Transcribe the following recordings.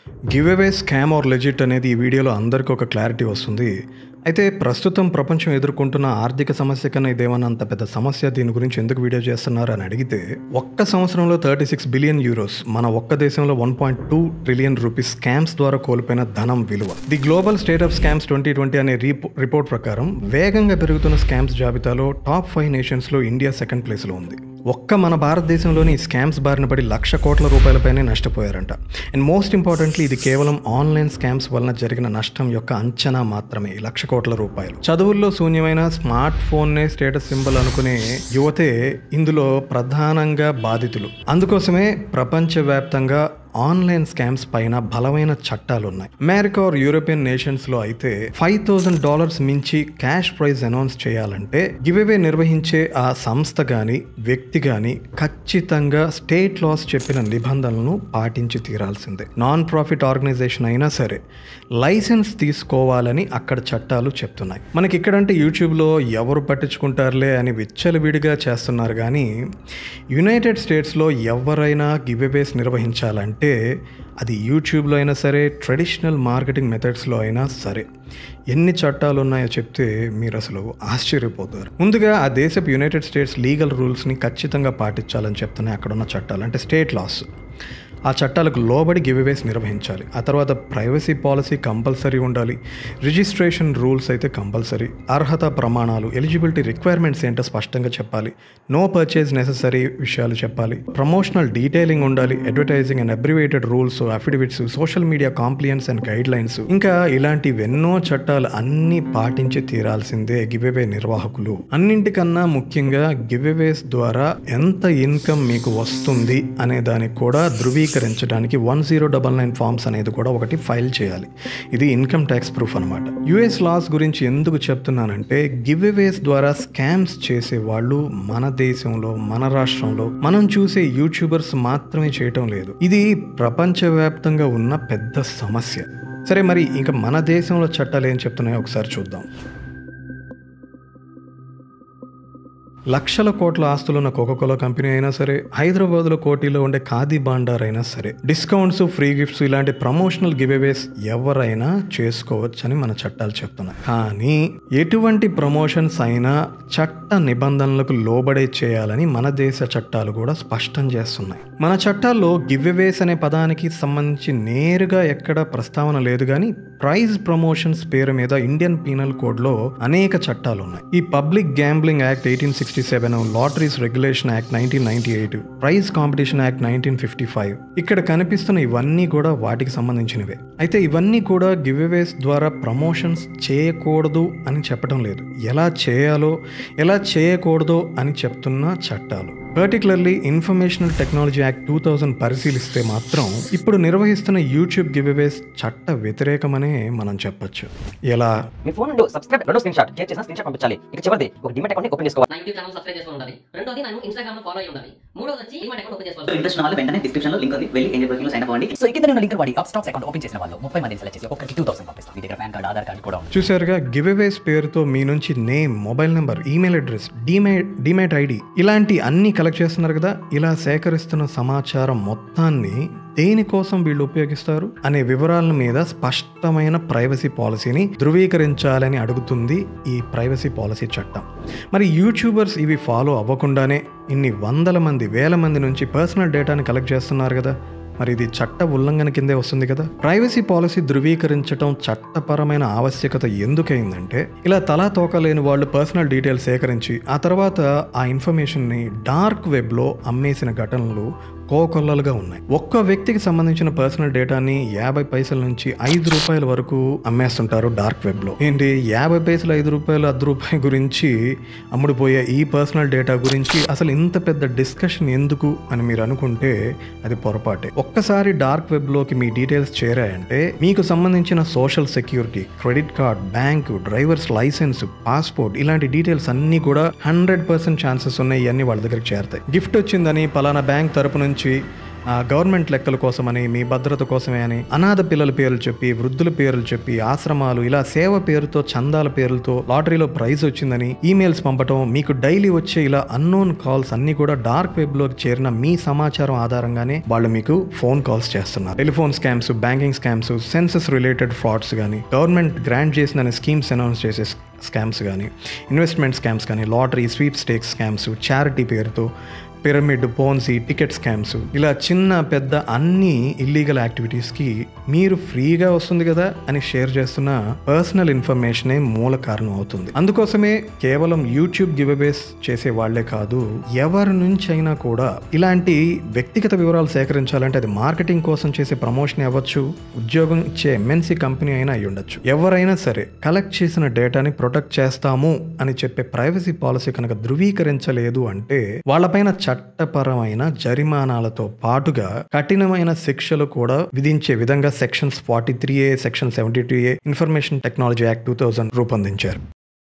give giveaway scam or legit అనేది ఈ వీడియోలో అందరికీ ఒక క్లారిటీ వస్తుంది అయితే ప్రస్తుతం ప్రపంచం ఎదుర్కొంటున్న ఆర్థిక సమస్య కన్నా ఇదేమన్నా అంత పెద్ద సమస్య దీని గురించి ఎందుకు వీడియో చేస్తున్నారు అని అడిగితే ఒక్క సంవత్సరంలో థర్టీ సిక్స్ బిలియన్ యూరోస్ మన ఒక్క దేశంలో one point two trillion rupees scams ద్వారా కోల్పోయిన ధనం విలువ the global state of scams twenty twenty అనే రీపో- రిపోర్ట్ ప్రకారం వేగంగా పెరుగుతున్న స్కామ్స్ జాబితాలో టాప్ ఫైవ్ నేషన్స్లో ఇండియా సెకండ్ ప్లేస్లో ఉంది ఒక్క మన భారతదేశంలోని ఈ స్కామ్స్ బారిన పడి లక్ష కోట్ల రూపాయలపైనే నష్టపోయారంట అండ్ మోస్ట్ ఇంపార్టెంట్లీ ఇది కేవలం ఆన్లైన్ స్కామ్స్ వలన జరిగిన నష్టం యొక్క అంచనా మాత్రమే ఈ లక్ష కోట్ల రూపాయలు చదువుల్లో శూన్యమైన స్మార్ట్ ఫోన్నే స్టేటస్ సింబల్ అనుకునే యువతే ఇందులో ప్రధానంగా బాధితులు అందుకోసమే ప్రపంచవ్యాప్తంగా ఆన్లైన్ స్కామ్స్ పైన బలమైన చట్టాలు ఉన్నాయి అమెరికా ఆర్ యూరోపియన్ నేషన్స్ లో అయితే ఫైవ్ థౌసండ్ డాలర్స్ మించి క్యాష్ ప్రైజ్ అనౌన్స్ చేయాలంటే గివేవే నిర్వహించే ఆ సంస్థ గాని వ్యక్తి గాని ఖచ్చితంగా స్టేట్ లాస్ చెప్పిన నిబంధనలను పాటించి తీరాల్సిందే నాన్ ప్రాఫిట్ ఆర్గనైజేషన్ అయినా సరే లైసెన్స్ తీసుకోవాలని అక్కడ చట్టాలు చెప్తున్నాయి మనకి ఇక్కడంటే యూట్యూబ్లో ఎవరు పట్టించుకుంటారులే అని విచ్చలవిడిగా చేస్తున్నారు కానీ యునైటెడ్ స్టేట్స్లో ఎవరైనా గివ్అవేస్ నిర్వహించాలంటే అది యూట్యూబ్లో అయినా సరే ట్రెడిషనల్ మార్కెటింగ్ మెథడ్స్లో అయినా సరే ఎన్ని చట్టాలు ఉన్నాయో చెప్తే మీరు అసలు ఆశ్చర్యపోతారు ముందుగా ఆ దేశపు యునైటెడ్ స్టేట్స్ లీగల్ రూల్స్ని ఖచ్చితంగా పాటించాలని చెప్తున్నాయి అక్కడ ఉన్న చట్టాలు అంటే స్టేట్ లాస్ ఆ చట్టాలకు లోబడి గివ్అవేస్ నిర్వహించాలి ఆ తర్వాత ప్రైవసీ పాలసీ కంపల్సరీ ఉండాలి రిజిస్ట్రేషన్ రూల్స్ అయితే కంపల్సరీ అర్హత ప్రమాణాలు ఎలిజిబిలిటీ రిక్వైర్మెంట్స్ ఏంటో స్పష్టంగా చెప్పాలి నో పర్చేజ్ నెససరీ విషయాలు చెప్పాలి ప్రమోషనల్ డీటెయిలింగ్ ఉండాలి advertising and abbreviated rules affidavits social media compliance and guidelines ఇంకా ఇలాంటివెన్నో చట్టాలు అన్ని పాటించి తీరాల్సిందే గివ్అవే నిర్వాహకులు అన్నింటికన్నా ముఖ్యంగా గివ్అవేస్ ద్వారా ఎంత ఇన్కమ్ మీకు వస్తుంది అనే దానికి కూడా ధృవీకరించడానికి one zero double nine forms అనేది కూడా ఒకటి ఫైల్ చేయాలి ఇది ఇన్కమ్ ట్యాక్స్ ప్రూఫ్ అనమాట యుఎస్ లాస్ గురించి ఎందుకు చెప్తున్నానంటే గివ్ అవేస్ ద్వారా స్కామ్స్ చేసే వాళ్ళు మన దేశంలో మన రాష్ట్రంలో మనం చూసే యూట్యూబర్స్ మాత్రమే చేయటం లేదు ఇది ప్రపంచవ్యాప్తంగా ఉన్న పెద్ద సమస్య సరే మరి ఇంకా మన దేశంలో చట్టాలు ఏం చెప్తున్నాయో ఒకసారి చూద్దాం లక్షల కోట్ల ఆస్తులున్న కోకోకోలా కంపెనీ అయినా సరే హైదరాబాద్లో కోటిలో ఉండే ఖాదీ బాండార్ అయినా సరే డిస్కౌంట్స్ ఫ్రీ గిఫ్ట్స్ ఇలాంటి ప్రమోషనల్ గివ్అవేస్ ఎవరైనా చేసుకోవచ్చని మన చట్టాలు చెప్తున్నాయి కానీ ఎటువంటి ప్రమోషన్స్ అయినా చట్ట నిబంధనలకు లోబడే చేయాలని మన దేశ చట్టాలు కూడా స్పష్టం చేస్తున్నాయి మన చట్టాల్లో గివ్అవేస్ అనే పదానికి సంబంధించి నేరుగా ఎక్కడ ప్రస్తావన లేదు కానీ ప్రైజ్ ప్రమోషన్స్ పేరు మీద ఇండియన్ పీనల్ కోడ్లో అనేక చట్టాలు ఉన్నాయి ఈ public gambling act eighteen sixty seven lotteries regulation act nineteen ninety eight prize competition act nineteen fifty five ఇక్కడ కనిపిస్తున్న ఇవన్నీ కూడా వాటికి సంబంధించినవే అయితే ఇవన్నీ కూడా గివ్ అవేస్ ద్వారా ప్రమోషన్స్ చేయకూడదు అని చెప్పడం లేదు ఎలా చేయాలో ఎలా చేయకూడదో అని చెప్తున్న చట్టాలు particularly informational technology act two thousand పరిశీలిస్తే మాత్రం ఇప్పుడు నిర్వహిస్తున్న యూట్యూబ్ గివ్ అవేస్ చట్ట వ్యతిరేకమనే మనం చెప్పొచ్చు ఎలా మీ ఫోన్ నుండి సబ్స్క్రైబ్ రెండో స్క్రీన్ షాట్ షేర్ చేసిన స్క్రీన్ షాట్ పంపించాలి ఇక చివరిది ఒక డిమెట్ అకౌంట్ ఓపెన్ చేసుకోవాలి నా యూట్యూబ్ ఛానల్ సబ్స్క్రైబ్ చేసుకుని ఉండాలి రెండోది నన్ను ఇన్స్టాగ్రామ్ లో ఫాలో అయ్యి ఉండాలి మూడోది వచ్చి ఇన్వైట్ అకౌంట్ ఓపెన్ చేసుకోవాలి ఇంట్రెస్ట్ ఉన్న వాళ్ళు వెంటనే డిస్క్రిప్షన్ లో లింక్ ఉంది వెళ్ళి ఎంజాయ్ బుకింగ్ లో సైన్ అవ్వండి సో కింద నేను లింక్ వాడి అప్ స్టాక్స్ అకౌంట్ ఓపెన్ చేసిన వాళ్ళు ముప్పై మంది సెలెక్ట్ చేసి ఒక్కరికి టూ థౌసండ్ పంపిస్తాం మీ దగ్గర పాన్ కార్డ్ ఆధార్ కార్డ్ కూడా ఉంది చూసారుగా గివ్ అవేస్ పేరుతో మీ నుంచి name mobile number email address demat demat ID ఇలాంటి అన్ని కలెక్ట్ చేస్తున్నారు కదా ఇలా సేకరిస్తున్న సమాచారం మొత్తాన్ని దేనికోసం వీళ్ళు ఉపయోగిస్తారు అనే వివరాల మీద స్పష్టమైన ప్రైవసీ పాలసీని ధృవీకరించాలని అడుగుతుంది ఈ ప్రైవసీ పాలసీ చట్టం మరి యూట్యూబర్స్ ఇవి ఫాలో అవ్వకుండానే ఇన్ని వందల మంది వేల మంది నుంచి పర్సనల్ డేటాని కలెక్ట్ చేస్తున్నారు కదా మరి ఇది చట్ట ఉల్లంఘన కిందే వస్తుంది కదా ప్రైవసీ పాలసీ ధృవీకరించడం చట్టపరమైన ఆవశ్యకత ఎందుకైందంటే ఇలా తలా తోక లేని వాళ్ళు పర్సనల్ డీటెయిల్స్ సేకరించి ఆ తర్వాత ఆ ఇన్ఫర్మేషన్ని డార్క్ వెబ్లో అమ్మేసిన ఘటనలు కోకొల్లలుగా ఉన్నాయి ఒక్క వ్యక్తికి సంబంధించిన పర్సనల్ డేటాని యాభై పైసల నుంచి ఐదు రూపాయల వరకు అమ్మేస్తుంటారు డార్క్ వెబ్లో ఏంటి యాభై పైసలు ఐదు రూపాయలు అర్ధ రూపాయల గురించి అమ్ముడుపోయే ఈ పర్సనల్ డేటా గురించి అసలు ఇంత పెద్ద డిస్కషన్ ఎందుకు అని మీరు అనుకుంటే అది పొరపాటే ఒక్కసారి డార్క్ వెబ్లోకి మీ డీటెయిల్స్ చేరాయంటే మీకు సంబంధించిన social security credit card bank drivers licence passport ఇలాంటి డీటెయిల్స్ అన్నీ కూడా హండ్రెడ్ పర్సెంట్ ఛాన్సెస్ ఉన్నాయి ఇవన్నీ వాళ్ళ దగ్గరికి చేరతాయి గిఫ్ట్ వచ్చిందని పలానా బ్యాంక్ తరపు నుంచి ఆ గవర్నమెంట్ లెక్కల కోసమని మీ భద్రత కోసమే అని అనాథ పిల్లల పేర్లు చెప్పి వృద్ధుల పేర్లు చెప్పి ఆశ్రమాలు ఇలా సేవ పేరుతో చందాల పేర్లతో లాటరీలో ప్రైజ్ వచ్చిందని ఈమెయిల్స్ పంపటం మీకు డైలీ వచ్చే ఇలా అన్నోన్ కాల్స్ అన్ని కూడా డార్క్ వెబ్ లో చేరిన మీ సమాచారం ఆధారంగానే వాళ్ళు మీకు ఫోన్ కాల్స్ చేస్తున్నారు telephone scams banking scams census related frauds కానీ గవర్నమెంట్ గ్రాంట్ చేసిన స్కీమ్స్ అనౌన్స్ చేసే స్కామ్స్ కానీ ఇన్వెస్ట్మెంట్ స్కామ్స్ కానీ lottery sweepstakes scams charity పేరుతో పిరమిడ్ పోన్సీ టికెట్ స్కామ్స్ ఇలా చిన్న పెద్ద అన్ని ఇల్లీగల్ యాక్టివిటీస్కి మీరు ఫ్రీగా వస్తుంది కదా అని షేర్ చేస్తున్న పర్సనల్ ఇన్ఫర్మేషనే మూల కారణం అవుతుంది అందుకోసమే కేవలం యూట్యూబ్ గివ్అవేస్ చేసే వాళ్లే కాదు ఎవరి నుంచి అయినా కూడా ఇలాంటి వ్యక్తిగత వివరాలు సేకరించాలంటే అది మార్కెటింగ్ కోసం చేసే ప్రమోషన్ అవ్వచ్చు ఉద్యోగం ఇచ్చే ఎంఎన్సీ కంపెనీ అయినా అయి ఉండొచ్చు ఎవరైనా సరే కలెక్ట్ చేసిన డేటాని ప్రొటెక్ట్ చేస్తాము అని చెప్పే ప్రైవసీ పాలసీ కనుక ధృవీకరించలేదు అంటే వాళ్ళపైన చట్టపరమైన జరిమానాలతో పాటుగా కఠినమైన శిక్షలు కూడా విధించే విధంగా sections forty three A section seventy two A information technology act two thousand రూపొందించారు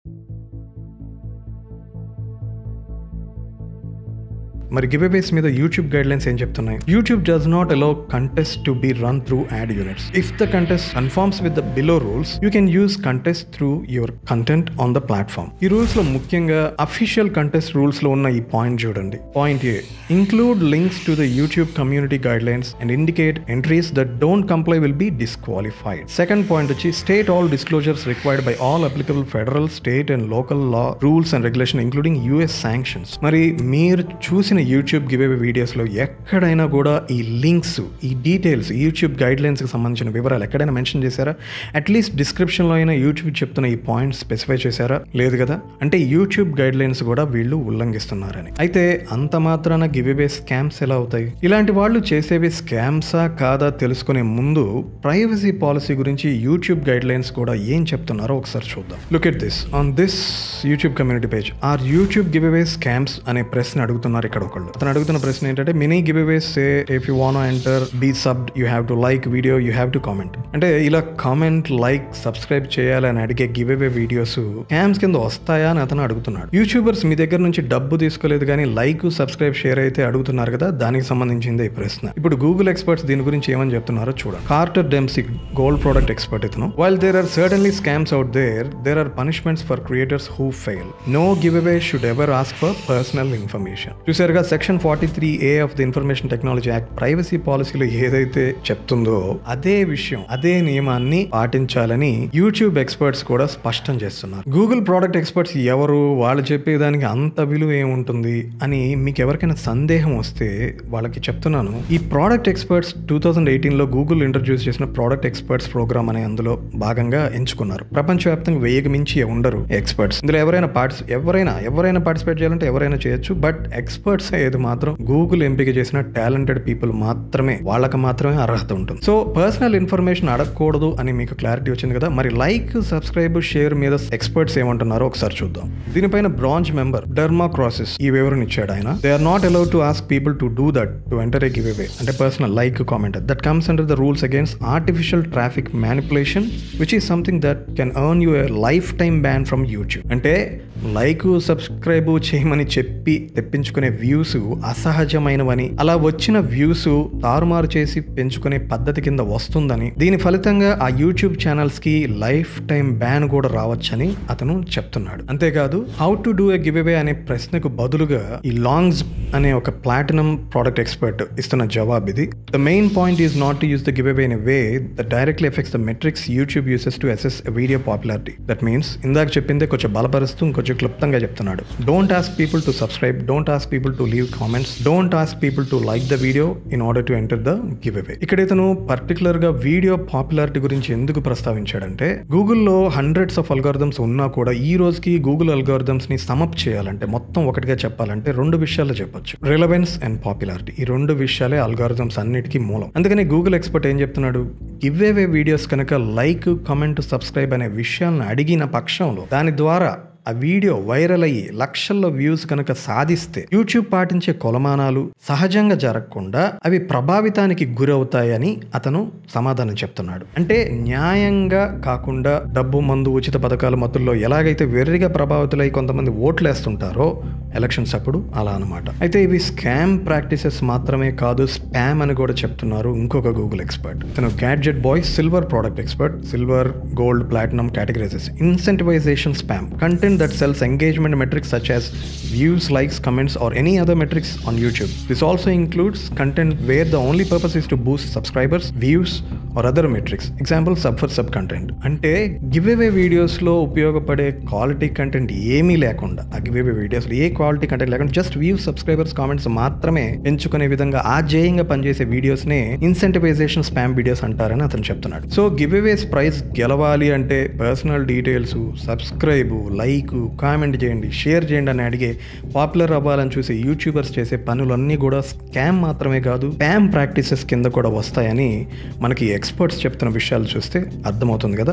మరి గివేవేస్ మీద యూట్యూబ్ గైడ్ లైన్స్ ఏం చెప్తున్నాయి YouTube does not allow contest to be run through ad units if the contest conforms with the below rules you can use contest through your content on the platform ఈ rules లో ముఖ్యంగా official contest rules లో ఉన్న ఈ point చూడండి point A include links to the YouTube community guidelines and indicate entries that don't comply will be disqualified second point వచ్చి state all disclosures required by all applicable federal state and local law rules and regulation including US sanctions మరి మీరు చూసిన YouTube giveaway వీడియోస్లో ఎక్కడైనా కూడా ఈ links ఈ details YouTube guide లైన్స్కి సంబంధించిన వివరాలు ఎక్కడైనా మెన్షన్ చేశారా అట్లీస్ట్ డిస్క్రిప్షన్లో అయినా యూట్యూబ్ చెప్తున్న ఈ పాయింట్స్ స్పెసిఫై చేశారా లేదు కదా అంటే యూట్యూబ్ గైడ్ లైన్స్ కూడా వీళ్ళు ఉల్లంఘిస్తున్నారని అయితే అంత మాత్రాన గివ్ అవే స్కామ్స్ ఎలా అవుతాయి ఇలాంటి వాళ్ళు చేసేవి స్కామ్సా కాదా తెలుసుకునే ముందు ప్రైవసీ పాలసీ గురించి యూట్యూబ్ గైడ్ లైన్స్ కూడా ఏం చెప్తున్నారో ఒకసారి చూద్దాం look at this on this YouTube community page or YouTube giveaway scams అనే ప్రశ్న అడుగుతున్నారు ఇక్కడ ఒకళ్ళు అతను అడుగుతున్న ప్రశ్న ఏంటంటే mini giveaways say if you want enter be sub you have to like video you have to comment అంటే ఇలా కామెంట్ లైక్ సబ్స్క్రైబ్ చేయాలని అడిగే గివ్ అవే వీడియోస్ స్కామ్స్ కింద వస్తాయా అని అతను అడుగుతున్నాడు యూట్యూబర్స్ మీ దగ్గర నుంచి డబ్బు తీసుకోలేదు కానీ లైక్ సబ్స్క్రైబ్ షేర్ అయితే అడుగుతున్నారు కదా దానికి సంబంధించిందే ఈ ప్రశ్న ఇప్పుడు గూగుల్ ఎక్స్పర్ట్స్ దీని గురించి ఏమని చెప్తున్నారో చూడండి Carter Dempsey gold product expert ఇతను while there are certainly scams out there there are punishments for creators who fail no giveaway should ever ask for personal information చూసారుగా section forty three A of the information technology act privacy పాలసీలో ఏదైతే చెప్తుందో అదే విషయం అదే నియమాన్ని పాటించాలని YouTube experts కూడా స్పష్టం చేస్తున్నారు గూగుల్ ప్రోడక్ట్ ఎక్స్పర్ట్స్ ఎవరు వాళ్ళు చెప్పేదానికి అంత విలువ ఏముంటుంది అని మీకు ఎవరికైనా సందేహం వస్తే వాళ్ళకి చెప్తున్నాను ఈ ప్రోడక్ట్ ఎక్స్పర్ట్స్ టూ థౌజండ్ ఎయిటీన్లో గూగుల్ ఇంట్రడ్యూస్ చేసిన ప్రోడక్ట్ ఎక్స్పర్ట్స్ ప్రోగ్రామ్ అనే అందులో భాగంగా ఎంచుకున్నారు ప్రపంచవ్యాప్తంగా వెయ్యికి మించి ఉండరు ఎక్స్పర్ట్స్ ఇందులో ఎవరైనా పార్టిస్ ఎవరైనా ఎవరైనా పార్టిసిపేట్ చేయాలంటే ఎవరైనా చేయొచ్చు బట్ ఎక్స్పర్ట్స్ అయ్యేది మాత్రం గూగుల్ ఎంపిక చేసిన టాలెంటెడ్ పీపుల్ మాత్రమే వాళ్ళకి మాత్రమే అర్హత ఉంటుంది సో పర్సనల్ ఇన్ఫర్మేషన్ అడగకూడదు అని మీకు క్లారిటీ వచ్చింది కదా మరి లైక్ సబ్స్క్రైబ్ షేర్ మీద ఎక్స్పర్ట్స్ ఏమంటున్నారో ఒకసారి చూద్దాం దీనిపైన బ్రాంచ్ మెంబర్ డర్మా క్రాసెస్ ఈ వివరణ ఇచ్చాడు ఆయన they are not allowed to ask people to do that to enter a giveaway అంటే personal like comment that comes under the rules against artificial traffic manipulation which is something that can earn you lifetime ban from YouTube అంటే like subscribe చేయమని చెప్పి తెప్పించుకునే views అసహజమైనవని అలా వచ్చిన views తారుమారు చేసి పెంచుకునే పద్ధతి కింద వస్తుందని దీని ఫలితంగా ఆ యూట్యూబ్ ఛానల్స్ కి లైఫ్ టైం బ్యాన్ కూడా రావచ్చని అతను చెప్తున్నాడు అంతేకాదు how to do a giveaway అనే ప్రశ్నకు బదులుగా ఈ లాంగ్స్ అనే ఒక ప్లాటినం ప్రోడక్ట్ ఎక్స్పర్ట్ ఇస్తున్న జవాబు ఇది the main point is not to use the giveaway in way the directly affects the metrics YouTube uses to assess video popularity that means ఇందాక చెప్పిందే కొంచెం బలపరుస్తూ ఇంకొంచెం క్లుప్తంగా చెప్తున్నాడు don't ask people to subscribe don't ask people to leave comments don't ask people to like the video in order to enter the giveaway ఇక్కడ ఇతను particular గా వీడియో పాపులారిటీ గురించి ఎందుకు ప్రస్తావించాడంటే గూగుల్లో హండ్రెడ్స్ ఆఫ్ అల్గారిథమ్స్ ఉన్నా కూడా ఈ రోజుకి గూగుల్ అల్గారిథమ్స్ ని సమప్ చేయాలంటే మొత్తం ఒకటిగా చెప్పాలంటే రెండు విషయాలు చెప్పొచ్చు రిలవెన్స్ అండ్ పాపులారిటీ ఈ రెండు విషయాలే అల్గారిథమ్స్ అన్నిటికీ మూలం అందుకని గూగుల్ ఎక్స్పర్ట్ ఏం చెప్తున్నాడు గివ్ అవే వీడియోస్ కనుక లైక్ కమెంట్ సబ్స్క్రైబ్ అనే విషయాలను అడిగిన పక్షంలో దాని ద్వారా ఆ వీడియో వైరల్ అయ్యి లక్షల్లో వ్యూస్ కనుక సాధిస్తే యూట్యూబ్ పాటించే కొలమానాలు సహజంగా జరగకుండా అవి ప్రభావితానికి గురవుతాయని అతను సమాధానం చెప్తున్నాడు అంటే న్యాయంగా కాకుండా డబ్బు మందు ఉచిత పథకాల మధ్యలో ఎలాగైతే వెర్రిగా ప్రభావితులై కొంతమంది ఓట్లు వేస్తుంటారో ఎలక్షన్స్ అప్పుడు అలా అనమాట అయితే ఇవి స్కామ్ ప్రాక్టీసెస్ మాత్రమే కాదు స్పామ్ అని కూడా చెప్తున్నారు ఇంకొక గూగుల్ ఎక్స్పర్ట్ తను Gadget Boy silver product expert silver gold platinum categorises incentivisation spam content that sells engagement metrics such as views likes comments or any other metrics on youtube this also includes content where the only purpose is to boost subscribers views or other metrics example sub for sub content అంటే giveaway వీడియోస్లో ఉపయోగపడే quality content ఏమీ లేకుండా ఆ giveaway వీడియోస్లో ఏ quality content లేకుండా just views subscribers comments మాత్రమే ఎంచుకునే విధంగా ఆజేయంగా పనిచేసే వీడియోస్నే ఇన్సెంటివైజేషన్ స్పామ్ వీడియోస్ అంటారని అతను చెప్తున్నాడు సో గివ్ అవేస్ ప్రైజ్ గెలవాలి అంటే personal details subscribe like comment చేయండి షేర్ చేయండి అని అడిగే పాపులర్ అవ్వాలని చూసే యూట్యూబర్స్ చేసే పనులన్నీ కూడా స్కామ్ మాత్రమే కాదు స్పామ్ ప్రాక్టీసెస్ కింద కూడా వస్తాయని మనకి ఎక్స్పర్ట్స్ చెప్తున్న విషయాలు చూస్తే అర్థమవుతుంది కదా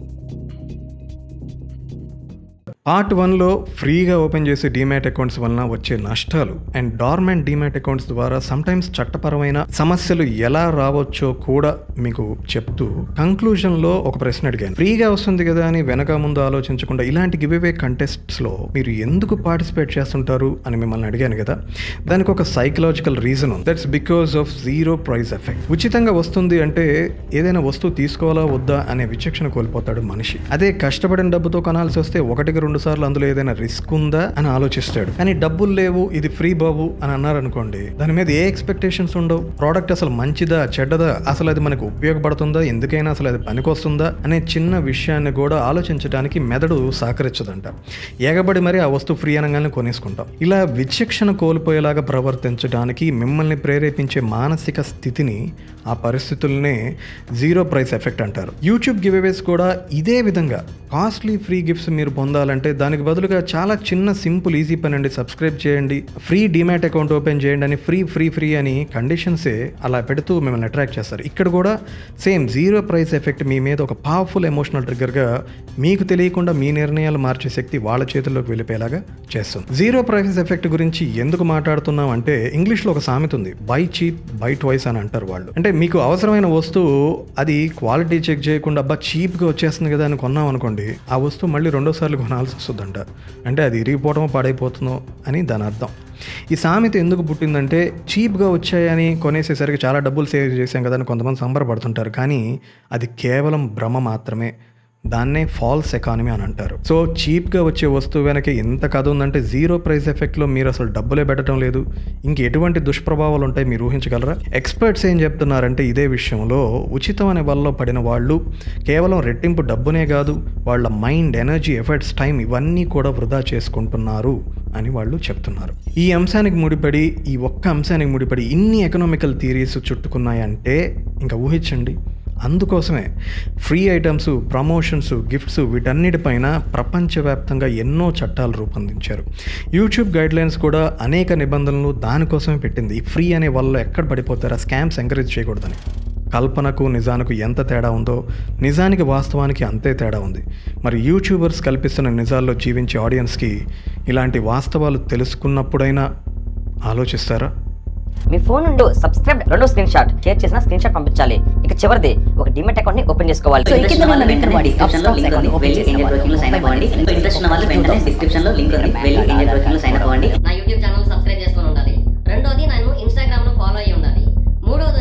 పార్ట్ వన్లో ఫ్రీగా ఓపెన్ చేసే డీమ్యాట్ అకౌంట్స్ వలన వచ్చే నష్టాలు అండ్ డార్మెంట్ డీమ్యాట్ అకౌంట్స్ ద్వారా సమ్టైమ్స్ చట్టపరమైన సమస్యలు ఎలా రావచ్చో కూడా మీకు చెప్తూ కంక్లూజన్లో ఒక ప్రశ్న అడిగాను ఫ్రీగా వస్తుంది కదా అని వెనక ముందు ఆలోచించకుండా ఇలాంటి గివ్ అవే కంటెస్ట్స్లో మీరు ఎందుకు పార్టిసిపేట్ చేస్తుంటారు అని మిమ్మల్ని అడిగాను కదా దానికి ఒక సైకలాజికల్ రీజన్ ఉంది that's because of zero price effect ఉచితంగా వస్తుంది అంటే ఏదైనా వస్తువు తీసుకోవాలా వద్దా అనే విచక్షణ కోల్పోతాడు మనిషి అదే కష్టపడిన డబ్బుతో కొనాల్సి వస్తే ఒకటికి రెండు సార్లు అందులో ఏదైనా రిస్క్ ఉందా అని ఆలోచిస్తాడు కానీ డబ్బులు లేవు ఇది ఫ్రీ బాబు అని అన్నారనుకోండి దాని మీద ఏ ఎక్స్పెక్టేషన్స్ ఉండవు ప్రోడక్ట్ అసలు మంచిదా చెడ్డదా అసలు అది మనకు ఉపయోగపడుతుందా ఎందుకైనా అసలు అది పనికొస్తుందా అనే చిన్న విషయాన్ని కూడా ఆలోచించడానికి మెదడు సహకరించదంట ఎగబడి మరి ఆ వస్తువు ఫ్రీ అనగానే కొనేసుకుంటాం ఇలా విచక్షణ కోల్పోయేలాగా ప్రవర్తించడానికి మిమ్మల్ని ప్రేరేపించే మానసిక స్థితిని ఆ పరిస్థితుల్నే జీరో ప్రైస్ ఎఫెక్ట్ అంటారు యూట్యూబ్ గివ్అవేస్ కూడా ఇదే విధంగా కాస్ట్లీ ఫ్రీ గిఫ్ట్స్ మీరు పొందాలంటే దానికి బదులుగా చాలా చిన్న సింపుల్ ఈజీ పని అండి సబ్స్క్రైబ్ చేయండి ఫ్రీ డిమాట్ అకౌంట్ ఓపెన్ చేయండి అని ఫ్రీ ఫ్రీ ఫ్రీ అని కండిషన్సే అలా పెడుతూ మిమ్మల్ని అట్రాక్ట్ చేస్తారు ఇక్కడ కూడా సేమ్ జీరో ప్రైస్ ఎఫెక్ట్ మీ మీద ఒక పవర్ఫుల్ ఎమోషనల్ ట్రిగ్గర్గా మీకు తెలియకుండా మీ నిర్ణయాలు మార్చే శక్తి వాళ్ళ చేతుల్లోకి వెళ్ళిపోయేలాగా చేస్తుంది జీరో ప్రైస్ ఎఫెక్ట్ గురించి ఎందుకు మాట్లాడుతున్నాం అంటే ఇంగ్లీష్లో ఒక సామెత ఉంది బై చీప్ బై ట్వైస్ అని అంటారు వాళ్ళు అంటే మీకు అవసరమైన వస్తువు అది క్వాలిటీ చెక్ చేయకుండా అబ్బా చీప్గా వచ్చేస్తుంది కదా అని కొన్నాం అనుకోండి ఆ వస్తువు మళ్ళీ రెండోసార్లు కొనాల్సి వస్తుందంట అంటే అది ఇరిగిపోవడమో పాడైపోతుందో అని దాని అర్థం ఈ సామెత ఎందుకు పుట్టిందంటే చీప్గా వచ్చాయని కొనేసేసరికి చాలా డబ్బులు సేవ్ చేశాం కదా అని కొంతమంది సంబరపడుతుంటారు కానీ అది కేవలం భ్రమ మాత్రమే దాన్నే ఫాల్స్ ఎకానమీ అని అంటారు సో చీప్గా వచ్చే వస్తువు వెనక ఎంత కథ ఉందంటే జీరో ప్రైస్ ఎఫెక్ట్లో మీరు అసలు డబ్బులే పెట్టడం లేదు ఇంక ఎటువంటి దుష్ప్రభావాలు ఉంటాయి మీరు ఊహించగలరా ఎక్స్పర్ట్స్ ఏం చెప్తున్నారంటే ఇదే విషయంలో ఉచితం అనే వల్ల పడిన వాళ్ళు కేవలం రెట్టింపు డబ్బునే కాదు వాళ్ళ మైండ్ ఎనర్జీ ఎఫర్ట్స్ టైం ఇవన్నీ కూడా వృధా చేసుకుంటున్నారు అని వాళ్ళు చెప్తున్నారు ఈ అంశానికి ముడిపడి ఈ ఒక్క అంశానికి ముడిపడి ఇన్ని ఎకనామికల్ థియరీస్ చుట్టుకున్నాయంటే ఇంకా ఊహించండి అందుకోసమే ఫ్రీ ఐటమ్స్ ప్రమోషన్స్ గిఫ్ట్స్ వీటన్నిటిపైన ప్రపంచవ్యాప్తంగా ఎన్నో చట్టాలు రూపొందించారు యూట్యూబ్ గైడ్లైన్స్ కూడా అనేక నిబంధనలు దానికోసమే పెట్టింది ఈ ఫ్రీ అనే వల్ల ఎక్కడ పడిపోతారా స్కామ్స్ ఎంకరేజ్ చేయకూడదని కల్పనకు నిజానికి ఎంత తేడా ఉందో నిజానికి వాస్తవానికి అంతే తేడా ఉంది మరి యూట్యూబర్స్ కల్పిస్తున్న నిజాల్లో జీవించే ఆడియన్స్కి ఇలాంటి వాస్తవాలు తెలుసుకున్నప్పుడైనా ఆలోచిస్తారా మీ ఫోన్ నుండి సబ్స్క్రైబ్ రెండో స్క్రీన్ షాట్ షేర్ చేసిన స్క్రీన్ షాట్ పంపించాలి ఇక చివరిది ఒక డిమెట్ అకౌంట్ ని ఓపెన్ చేసుకోవాలి So, ఈ కింద ఉన్న link వాడి డిస్క్రిప్షన్ లో లింక్ ఉంది వెళ్ళి ఎంజాయ్ వర్కింగ్ లో సైన్ అప్ అవ్వండి ఇంట్రెస్ట్ ఉన్న వాళ్ళు వెంటనే డిస్క్రిప్షన్ లో లింక్ ఉంది వెళ్ళి ఎంజాయ్ వర్కింగ్ లో సైన్ అప్ అవ్వండి నా యూట్యూబ్ ఛానల్ సబ్స్క్రైబ్ చేసుకొని ఉండాలి రెండోది నన్ను ఇన్స్టాగ్రామ్ లో ఫాలో అయ్యి ఉండాలి మూడోది